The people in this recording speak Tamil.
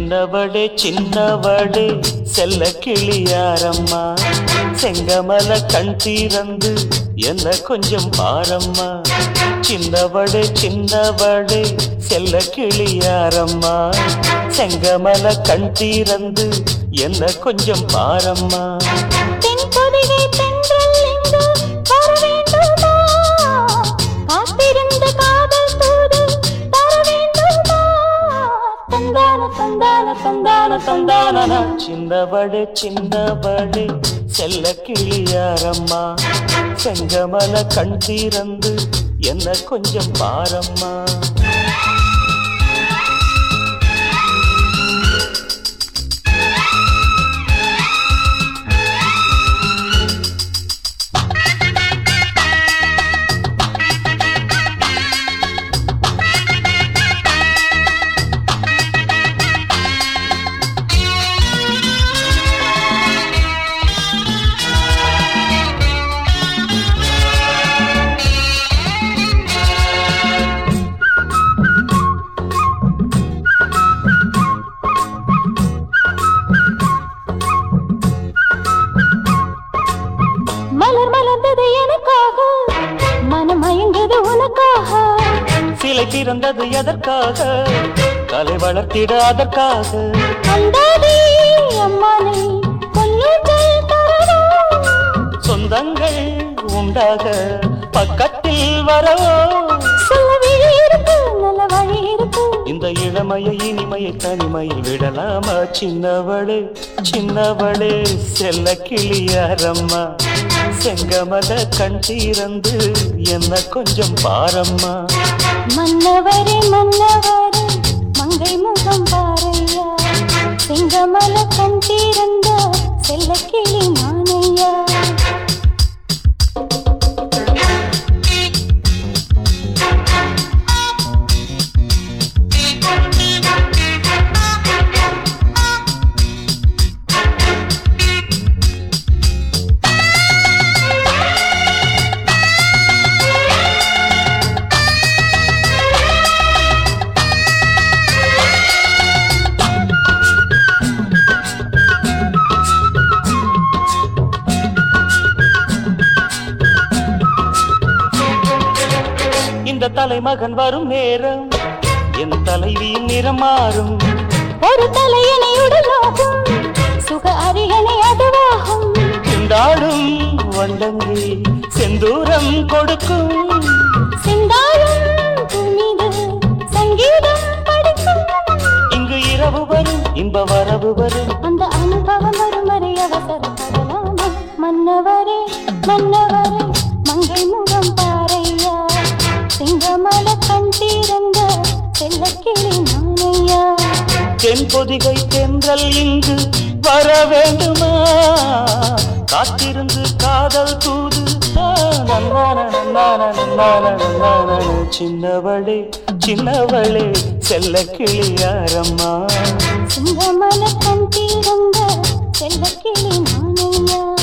சின்னவளே சின்னவளே செல்ல கிளியாரம்மா செங்கமல கண் தீரந்து என்ன கொஞ்சம் பாரம்மா சின்னவளே சின்னவளே செல்ல கிளியாரம்மா செங்கமல கண் தீரந்து என்ன கொஞ்சம் பாரம்மா தென்பொதிகை தென்றல் இங்கு வர வேண்டுமா? காத்திருந்த காதல் தூது தர வேண்டுமா? தந்தான தந்தான தந்தான தந்தானா சின்னவளே சின்னவளே செல்ல கிளியாரம்மா செங்கமல கண் தீரந்து என்ன கொஞ்சம் பாரம்மா மலர் மலர்ந்தது எனக்காக மனம் மயந்தது உனக்காக சிலை பிறந்தது எதற்காக கலை வளர்த்திட அதற்காக அந்தாதி அம்மானை பொன்னூட்டல் தரவா சொந்தங்கள் உண்டாக பக்கத்தில் வரவோ சொல்ல வழி இருக்கு நல்ல வழி இருக்கு இந்த இளமையை இனிமையை தனிமையில் விடலாமா சின்னவளே சின்னவளே செல்ல கிளியாரம்மா செங்கமல கண் தீரந்து என்ன கொஞ்சம் பாரம்மா மன்னவரே மன்னவரே மங்கை முகம் பாறையா செங்கமல கண் தீரந்த செல்ல கிளி நானையா இந்த தலைமகன் வரும் நேரம் என் தலைவியின் நிறம் மாறும் ஒரு தலையணை உடலாகும் சுக அரியணை அதுவாகும் திண்டாடும் வண்டங்கி செந்தூரம் கொடுக்கும் சிந்தாயும் துணிது சங்கீதம் படிக்கும் இங்கு இரவு வரும் இன்ப வரவு வரும் அந்த அனுபவம் வரும் வரை அவசரப்படலாமா மன்னவரே மன்னவரே மங்கை முகம் பாறையா சிங்கமல கண் தீரந்த செல்லக்கிளி நானையா தென் பொதிகை தென்றல் இங்கு வர வேண்டுமா காத்திருந்து காதல் தூது ஆ, நன்னான, நன்னான, நன்னான, நன்னான. சின்னவளே சின்னவளே செல்ல கிளியாரம்மா சிங்கமல கண் தீரந்த செல்லக்கிளி நானையா